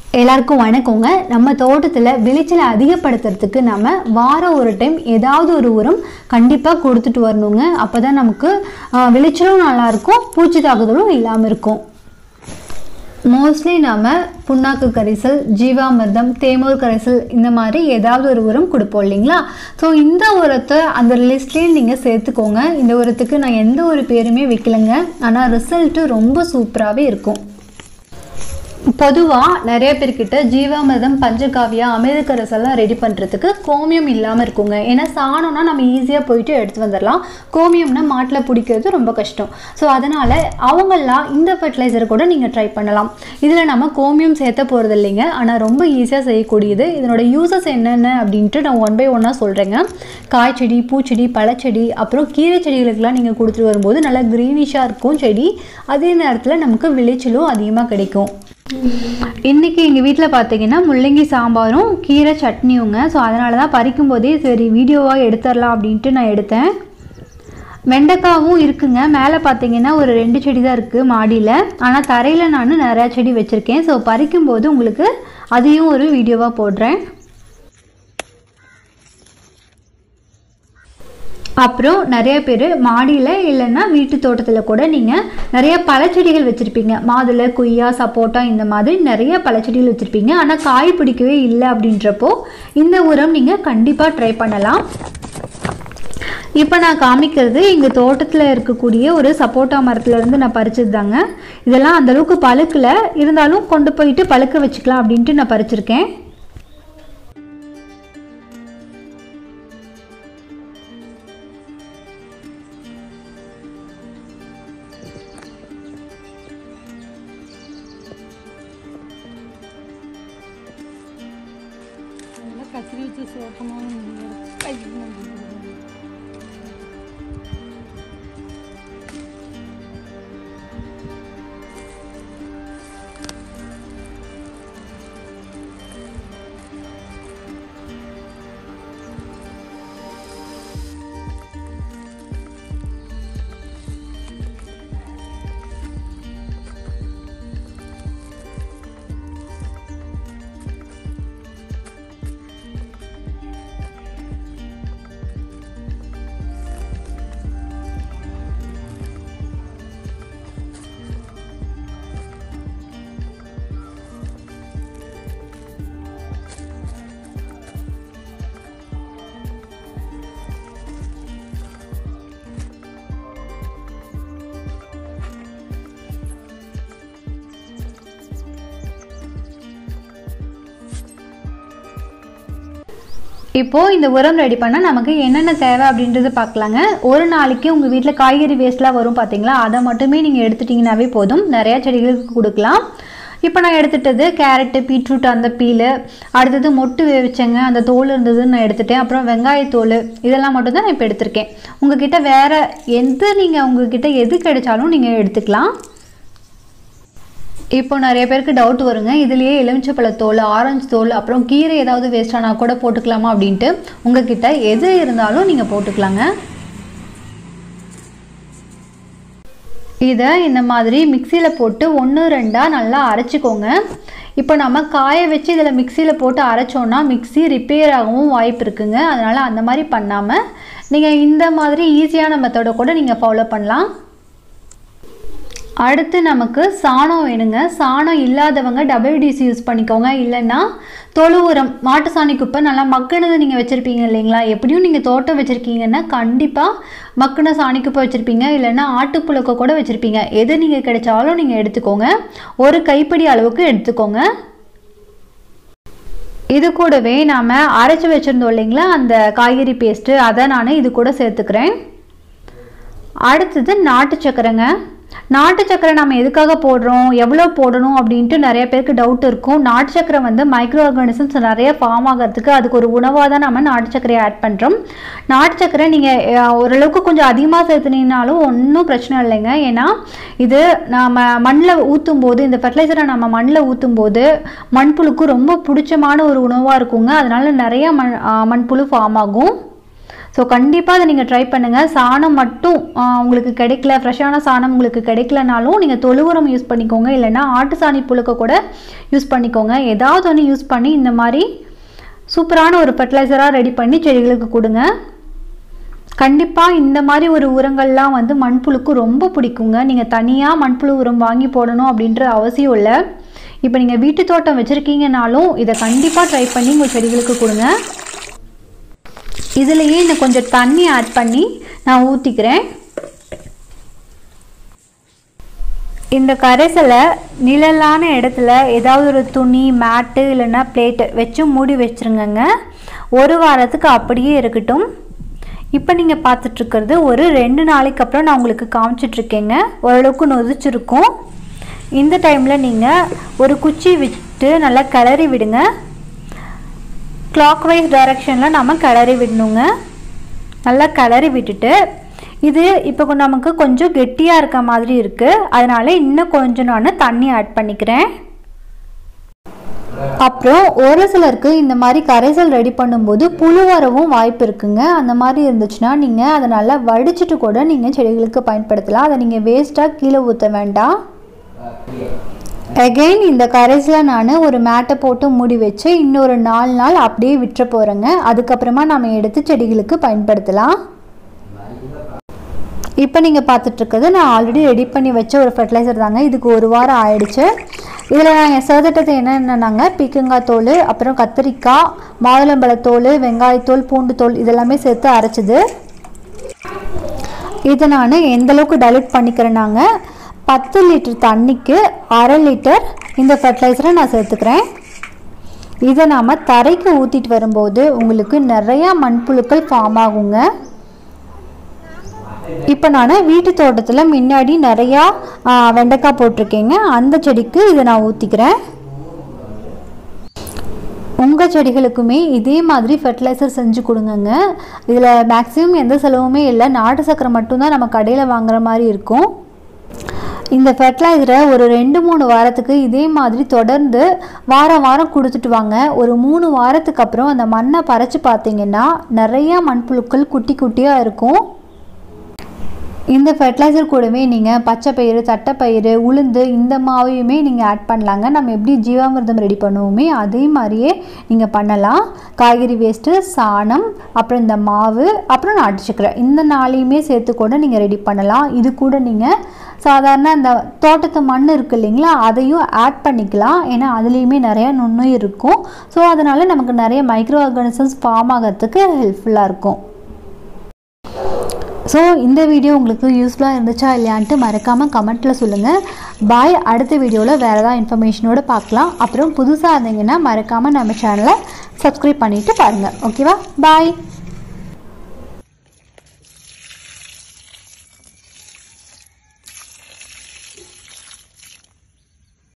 எல்லாருக்கும் வணக்கங்க நம்ம தோட்டத்தில் விளைச்சலை அதிகப்படுத்துறதுக்கு நம்ம வாரம் ஒரு டைம் ஏதாவது ஒரு உரம் கண்டிப்பாக கொடுத்துட்டு வரணுங்க அப்போ தான் நமக்கு ஆஹ், விளைச்சலும் நல்லாயிருக்கும் பூச்சி தாக்குதலும் இல்லாமல் இருக்கும் மோஸ்ட்லி நாம் புண்ணாக்கு கரைசல் ஜீவாமிர்தம் தேமூர் கரைசல் இந்த மாதிரி ஏதாவது ஒரு உரம் கொடுப்போம் இல்லைங்களா ஸோ இந்த உரத்தை அந்த லிஸ்ட்லேயே நீங்கள் சேர்த்துக்கோங்க இந்த உரத்துக்கு நான் எந்த ஒரு பேருமே வைக்கலைங்க ஆனால் ரிசல்ட்டு ரொம்ப சூப்பராகவே இருக்கும் பொதுவாக நிறைய பேர்கிட்ட ஜீவாமிர்தம் பஞ்சகாவியா அமிர்தக்கரசெல்லாம் ரெடி பண்ணுறதுக்கு கோமியம் இல்லாமல் இருக்குங்க ஏன்னா சாணம்னா நம்ம ஈஸியாக போயிட்டு எடுத்து வந்துடலாம் கோமியம்னா மாட்டில் பிடிக்கிறது ரொம்ப கஷ்டம் ஸோ அதனால் அவங்கெல்லாம் இந்த ஃபர்டிலைசர் கூட நீங்கள் ட்ரை பண்ணலாம் இதில் நம்ம கோமியம் சேர்த்த போகிறது இல்லைங்க ஆனால் ரொம்ப ஈஸியாக செய்யக்கூடியது இதனோட யூசஸ் என்னென்ன அப்படின்ட்டு நான் ஒன் பை ஒன்னாக சொல்கிறேங்க காய்ச்செடி பூச்செடி பழச்செடி அப்புறம் கீரை செடிகளுக்கெல்லாம் நீங்கள் கொடுத்துட்டு வரும்போது நல்லா க்ரீனிஷாக இருக்கும் செடி அதே நேரத்தில் நமக்கு விளைச்சலும் அதிகமாக கிடைக்கும் இன்னைக்கு எங்கள் வீட்டில் பார்த்தீங்கன்னா முள்ளங்கி சாம்பாரும் கீரை சட்னியுங்க ஸோ அதனால தான் பறிக்கும் போதே சரி வீடியோவாக எடுத்துடலாம் அப்படின்ட்டு நான் எடுத்தேன் வெண்டைக்காவும் இருக்குங்க மேலே பார்த்தீங்கன்னா ஒரு ரெண்டு செடி தான் இருக்குது மாடியில் ஆனால் தரையில் நான் நிறையா செடி வச்சுருக்கேன் ஸோ பறிக்கும்போது உங்களுக்கு அதையும் ஒரு வீடியோவாக போடுறேன் அப்புறம் நிறைய பேர் மாடியில் இல்லைன்னா வீட்டு தோட்டத்தில் கூட நீங்கள் நிறைய பழச்செடிகள் வச்சுருப்பீங்க மாதுளை கொய்யா சப்போட்டா இந்த மாதிரி நிறைய பழச்செடிகள் வச்சுருப்பீங்க ஆனால் காய் பிடிக்கவே இல்லை அப்படின்றப்போ இந்த உரம் நீங்கள் கண்டிப்பாக ட்ரை பண்ணலாம் இப்போ நான் காமிக்கிறது எங்கள் தோட்டத்தில் இருக்கக்கூடிய ஒரு சப்போட்டா மரத்துலேருந்து நான் பறிச்சது தாங்க இதெல்லாம் அந்தளவுக்கு பழுக்கல இருந்தாலும் கொண்டு போயிட்டு பழுக்க வச்சுக்கலாம் அப்படின்ட்டு நான் பறிச்சிருக்கேன் அதெல்லாம் கத்திரி வச்சு சோப்பமாக கைக்கு இப்போது இந்த உரம் ரெடி பண்ணால் நமக்கு என்னென்ன தேவை அப்படின்றது பார்க்கலாங்க ஒரு நாளைக்கு உங்கள் வீட்டில் காய்கறி வேஸ்ட்லாம் வரும் பார்த்தீங்களா அதை மட்டுமே நீங்கள் எடுத்துட்டிங்கனாவே போதும் நிறையா செடிகளுக்கு கொடுக்கலாம் இப்போ நான் எடுத்துட்டது கேரட்டு பீட்ரூட் அந்த பீலு அடுத்தது மொட்டு வேவிச்சங்க அந்த தோல் இருந்ததுன்னு நான் எடுத்துட்டேன் அப்புறம் வெங்காயத்தோல் இதெல்லாம் மட்டும் தான் நான் இப்போ எடுத்திருக்கேன் உங்ககிட்ட வேறு எந்த நீங்கள் உங்ககிட்ட எது கிடைச்சாலும் நீங்கள் எடுத்துக்கலாம் இப்போ நிறைய பேருக்கு டவுட் வருங்க இதுலேயே எலுமிச்சப்பழ தோல் ஆரஞ்சு தோல் அப்புறம் கீரை ஏதாவது வேஸ்ட் ஆனால் கூட போட்டுக்கலாமா அப்படின்ட்டு உங்ககிட்ட எது இருந்தாலும் நீங்கள் போட்டுக்கலாங்க இதை இந்த மாதிரி மிக்சியில் போட்டு ஒன்று ரெண்டாக நல்லா அரைச்சிக்கோங்க இப்போ நம்ம காய வச்சு இதில் மிக்சியில் போட்டு அரைச்சோன்னா மிக்ஸி ரிப்பேர் ஆகவும் வாய்ப்பு இருக்குங்க அதனால் அந்த மாதிரி பண்ணாமல் நீங்கள் இந்த மாதிரி ஈஸியான மெத்தடை கூட நீங்கள் ஃபாலோ பண்ணலாம் அடுத்து நமக்கு சாணம் வேணுங்க சாணம் இல்லாதவங்க டபிள்யூடிசி யூஸ் பண்ணிக்கோங்க இல்லைன்னா தொழு உரம் மாட்டு சாணி குப்பை நல்லா மக்கினது நீங்கள் வச்சுருப்பீங்க இல்லைங்களா எப்படியும் நீங்கள் தோட்டம் வச்சுருக்கீங்கன்னா கண்டிப்பாக மக்கின சாணி குப்பை வச்சுருப்பீங்க இல்லைன்னா ஆட்டுப்புழுக்க கூட வச்சுருப்பீங்க எது நீங்கள் கிடைச்சாலும் நீங்கள் எடுத்துக்கோங்க ஒரு கைப்பிடி அளவுக்கு எடுத்துக்கோங்க இது கூடவே நாம் அரைச்சி வச்சுருந்தோம் இல்லைங்களா அந்த காய்கறி பேஸ்ட்டு அதை நான் இது கூட சேர்த்துக்கிறேன் அடுத்தது நாட்டு சக்கரைங்க நாட்டு சக்கரை நம்ம எதுக்காக போடுறோம் எவ்வளோ போடணும் அப்படின்ட்டு நிறைய பேருக்கு டவுட் இருக்கும் நாட்டு சக்கரை வந்து மைக்ரோ ஆர்கானிசம்ஸ் நிறைய ஃபார்ம் ஆகிறதுக்கு அதுக்கு ஒரு உணவாக தான் நம்ம நாட்டு சக்கரையை ஆட் பண்ணுறோம் நாட்டு சக்கரை நீங்கள் ஓரளவுக்கு கொஞ்சம் அதிகமாக சேர்த்துனீங்கனாலும் ஒன்றும் பிரச்சனை இல்லைங்க ஏன்னா இது நம்ம மண்ணில் ஊற்றும் போது இந்த ஃபெர்டிலைசரை நம்ம மண்ணில் ஊற்றும் போது மண்புழுக்கு ரொம்ப பிடிச்சமான ஒரு உணவாக இருக்குங்க அதனால நிறைய மண் ஆ, மண்புழு ஃபார்ம் ஆகும் ஸோ கண்டிப்பாக அதை நீங்கள் ட்ரை பண்ணுங்கள் சாணம் மட்டும் ஆ, உங்களுக்கு கிடைக்கல ஃப்ரெஷ்ஷான சாணம் உங்களுக்கு கிடைக்கலனாலும் நீங்கள் தொழு உரம் யூஸ் பண்ணிக்கோங்க இல்லைன்னா ஆட்டு சாணி புழுக்க கூட யூஸ் பண்ணிக்கோங்க ஏதாவது ஒன்று யூஸ் பண்ணி இந்த மாதிரி சூப்பரான ஒரு ஃபர்டிலைசராக ரெடி பண்ணி செடிகளுக்கு கொடுங்க கண்டிப்பாக இந்த மாதிரி ஒரு உரங்கள்லாம் வந்து மண்புழுக்கு ரொம்ப பிடிக்குங்க நீங்கள் தனியாக மண்புழு உரம் வாங்கி போடணும் அப்படின்ற அவசியம் இல்லை இப்போ நீங்கள் வீட்டு தோட்டம் வச்சுருக்கீங்கனாலும் இதை கண்டிப்பாக ட்ரை பண்ணி உங்கள் செடிகளுக்கு கொடுங்க இதுலேயே இன்னும் கொஞ்சம் தண்ணி ஆட் பண்ணி நான் ஊற்றிக்கிறேன் இந்த கரைசலை நிழலான இடத்துல ஏதாவது ஒரு துணி மேட்டு இல்லைன்னா பிளேட்டு வச்சு மூடி வச்சுருங்கங்க ஒரு வாரத்துக்கு அப்படியே இருக்கட்டும் இப்போ நீங்கள் பார்த்துட்ருக்கிறது ஒரு ரெண்டு நாளைக்கு அப்புறம் நான் உங்களுக்கு காமிச்சிட்ருக்கேங்க ஓரளவுக்கு நொதிச்சிருக்கும் இந்த டைமில் நீங்கள் ஒரு குச்சி விட்டு நல்லா கிளறி விடுங்க கிளாக் வைஸ் டைரக்ஷனில் நம்ம கிளறி விடணுங்க நல்லா கிளறி விட்டுட்டு இது இப்போ கொ- நமக்கு கொஞ்சம் கெட்டியாக இருக்க மாதிரி இருக்குது அதனால இன்னும் கொஞ்சம் நான் தண்ணி ஆட் பண்ணிக்கிறேன் அப்புறம் ஒரு சிலருக்கு இந்த மாதிரி கரைசல் ரெடி பண்ணும்போது புழு வரவும் வாய்ப்பு இருக்குங்க அந்த மாதிரி இருந்துச்சுன்னா நீங்கள் அதை நல்லா வடிச்சிட்டு கூட நீங்கள் செடிகளுக்கு பயன்படுத்தலாம் அதை நீங்கள் வேஸ்ட்டாக கீழே ஊற்ற வேண்டாம் அகைன் இந்த கரைசலை நான் ஒரு மேட்டை போட்டு மூடி வச்சு இன்னொரு நாலு நாள் அப்படியே விட்டுற போகிறேங்க அதுக்கப்புறமா நம்ம எடுத்து செடிகளுக்கு பயன்படுத்தலாம் இப்போ நீங்கள் பார்த்துட்ருக்கிறது நான் ஆல்ரெடி ரெடி பண்ணி வச்ச ஒரு ஃபர்டிலைசர் தாங்க இதுக்கு ஒரு வாரம் ஆயிடுச்சு இதில் நாங்கள் சேர்த்துட்டது என்னென்னனாங்க பீக்கங்காய் தோல் அப்புறம் கத்திரிக்காய் மாதுளம்பழத்தோல் வெங்காயத்தோல் பூண்டு தோல் இதெல்லாமே சேர்த்து அரைச்சிது இதை நான் எந்த அளவுக்கு டைலூட் பண்ணிக்கிறேன்னாங்க பத்து லிட்டர் தண்ணிக்கு அரை லிட்டர் இந்த ஃபர்டிலைசரை நான் சேர்த்துக்கிறேன் இதை நாம் தரைக்கு ஊற்றிட்டு வரும்போது உங்களுக்கு நிறையா மண்புழுக்கள் ஃபார்ம் ஆகுங்க இப்போ நான் வீட்டு தோட்டத்தில் முன்னாடி நிறையா ஆ, வெண்டைக்காய் போட்டிருக்கேங்க அந்த செடிக்கு இதை நான் ஊற்றிக்கிறேன் உங்கள் செடிகளுக்குமே இதே மாதிரி ஃபெர்டிலைசர் செஞ்சு கொடுங்கங்க இதில் மேக்ஸிமம் எந்த செலவுமே இல்லை நாட்டு சக்கரை மட்டும்தான் நம்ம கடையில் வாங்குற மாதிரி இருக்கும் இந்த ஃபெர்டிலைசரை ஒரு ரெண்டு மூணு வாரத்துக்கு இதே மாதிரி தொடர்ந்து வாரம் வாரம் கொடுத்துட்டு வாங்க ஒரு மூணு வாரத்துக்கு அப்புறம் அந்த மண்ணை பறித்து பார்த்தீங்கன்னா நிறையா மண்புழுக்கள் குட்டி குட்டியாக இருக்கும் இந்த ஃபெர்டிலைசர் கூடவே நீங்கள் பச்சை பயிறு தட்டைப்பயிறு உளுந்து இந்த மாவையுமே நீங்கள் ஆட் பண்ணலாங்க நம்ம எப்படி ஜீவாமிர்தம் ரெடி பண்ணுவோமே அதே மாதிரியே நீங்கள் பண்ணலாம் காய்கறி வேஸ்ட்டு சாணம் அப்புறம் இந்த மாவு அப்புறம் நாட்டு சக்கரை இந்த நாளையுமே சேர்த்து கூட நீங்கள் ரெடி பண்ணலாம் இது கூட நீங்கள் சாதாரண அந்த தோட்டத்து மண் இருக்கு இல்லைங்களா அதையும் ஆட் பண்ணிக்கலாம் ஏன்னா அதுலேயுமே நிறைய நுண்ணுயிர் இருக்கும் ஸோ அதனால் நமக்கு நிறைய மைக்ரோ ஆர்கானிசம்ஸ் ஃபார்ம் ஆகிறதுக்கு ஹெல்ப்ஃபுல்லாக இருக்கும் ஸோ இந்த வீடியோ உங்களுக்கு யூஸ்ஃபுல்லாக இருந்துச்சா இல்லையான்ட்டு மறக்காமல் கமெண்ட்டில் சொல்லுங்கள் பாய் அடுத்த வீடியோவில் வேறு ஏதாவது இன்ஃபர்மேஷனோடு பார்க்கலாம் அப்புறம் புதுசாக இருந்தீங்கன்னா மறக்காமல் நம்ம சேனலை சப்ஸ்கிரைப் பண்ணிவிட்டு பாருங்கள் ஓகேவா பாய்